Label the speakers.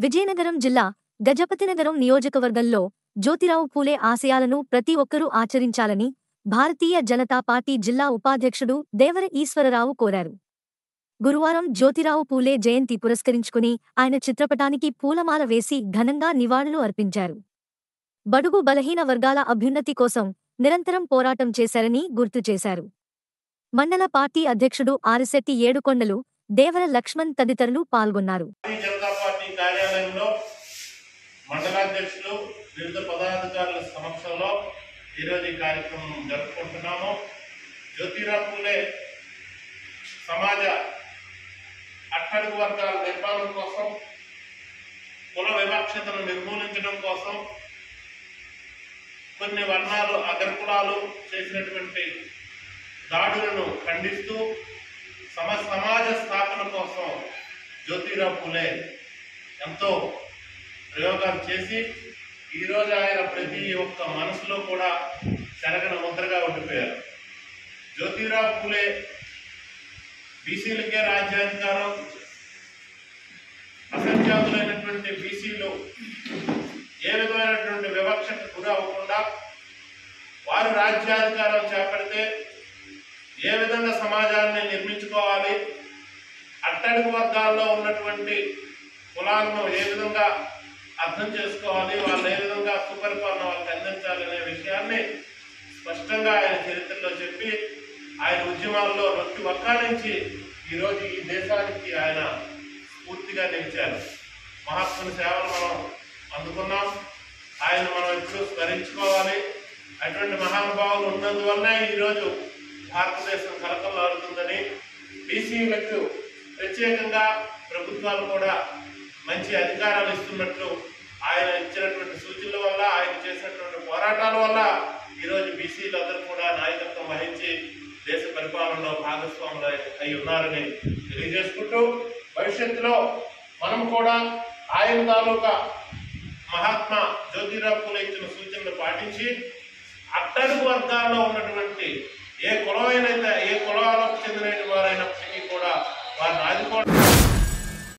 Speaker 1: విజయనగరం జిల్లా గజపతినగరం నియోజకవర్గంలో జ్యోతిరావు పూలే ఆశయాలను ప్రతి ఒక్కరూ ఆచరించాలని భారతీయ జనతా పార్టీ జిల్లా ఉపాధ్యక్షుడు దేవర ఈశ్వరరావు కోరారు గురువారం జ్యోతిరావు పూలే జయంతి పురస్కరించుకుని ఆయన చిత్రపటానికి పూలమాల వేసి ఘనంగా నివాళులు అర్పించారు బడుగు బలహీన వర్గాల అభ్యున్నతి కోసం నిరంతరం పోరాటం చేశారని గుర్తు చేశారు మండల పార్టీ అధ్యక్షుడు ఆరిశెట్టి ఏడుకొండలు దేవర లక్ష్మణ్ తదితరులు పాల్గొన్నారు
Speaker 2: భారతీయ జనతా పార్టీ కార్యాలయంలో మండలాధ్యక్షులు వివిధ పదాధికారుల సమక్షంలో ఈరోజు ఈ కార్యక్రమం జరుపుకుంటున్నాము జ్యోతిరావు పూలే సమాజ అట్టడుగు వర్గాల నిర్మాణం కోసం కుల వివక్షతను నిర్మూలించడం కోసం కొన్ని వర్ణాలు అగ్రకులాలు చేసినటువంటి దాడులను ఖండిస్తూ సమ సమాజ స్థాపన కోసం జ్యోతిరావు పూలే ఎంతో ప్రయోగాలు చేసి ఈరోజు ఆయన ప్రతి ఒక్క మనసులో కూడా చెరగన ముద్రగా ఉండిపోయారు జ్యోతిరావు పూలే బీసీలకే రాజ్యాధికారం అసంఖ్యాతులైనటువంటి బీసీలు ఏ విధమైనటువంటి వివక్షకు గురి అవ్వకుండా వారు రాజ్యాధికారం చేపడితే ఏ విధంగా సమాజాన్ని నిర్మించుకోవాలి అట్టడుగు వర్గాల్లో ఉన్నటువంటి కులాలను ఏ విధంగా అర్థం చేసుకోవాలి వాళ్ళు ఏ విధంగా సుపరిపాలన వాళ్ళకి అందించాలి అనే విషయాన్ని స్పష్టంగా ఆయన చరిత్రలో చెప్పి ఆయన ఉద్యమాల్లో నొక్కి వక్కానించి ఈరోజు ఈ దేశానికి ఆయన స్ఫూర్తిగా నిలిచారు మహాత్ముని సేవలు మనం అందుకున్నాం ఆయన మనం ఎప్పుడూ స్మరించుకోవాలి అటువంటి మహానుభావులు ఉన్నందువల్లనే ఈరోజు భారతదేశం కలకలాడుతుందని బీసీలకు ప్రత్యేకంగా ప్రభుత్వాలు కూడా మంచి అధికారాలు ఇస్తున్నట్లు ఆయన ఇచ్చినటువంటి సూచనల వల్ల ఆయన చేసినటువంటి పోరాటాల వల్ల ఈరోజు బీసీలు అందరూ కూడా నాయకత్వం వహించి దేశ పరిపాలనలో భాగస్వాములు అయి ఉన్నారని తెలియజేసుకుంటూ భవిష్యత్తులో మనం కూడా ఆయన తాలూకా మహాత్మా జ్యోతిరావు పూలే ఇచ్చిన సూచనలు పాటించి అట్టడుగు వర్గాల్లో ఉన్నటువంటి ఏ కులమైనైతే ఏ కులాలకు చెందిన వారైనప్పటికీ కూడా వారిని ఆదుకోవడం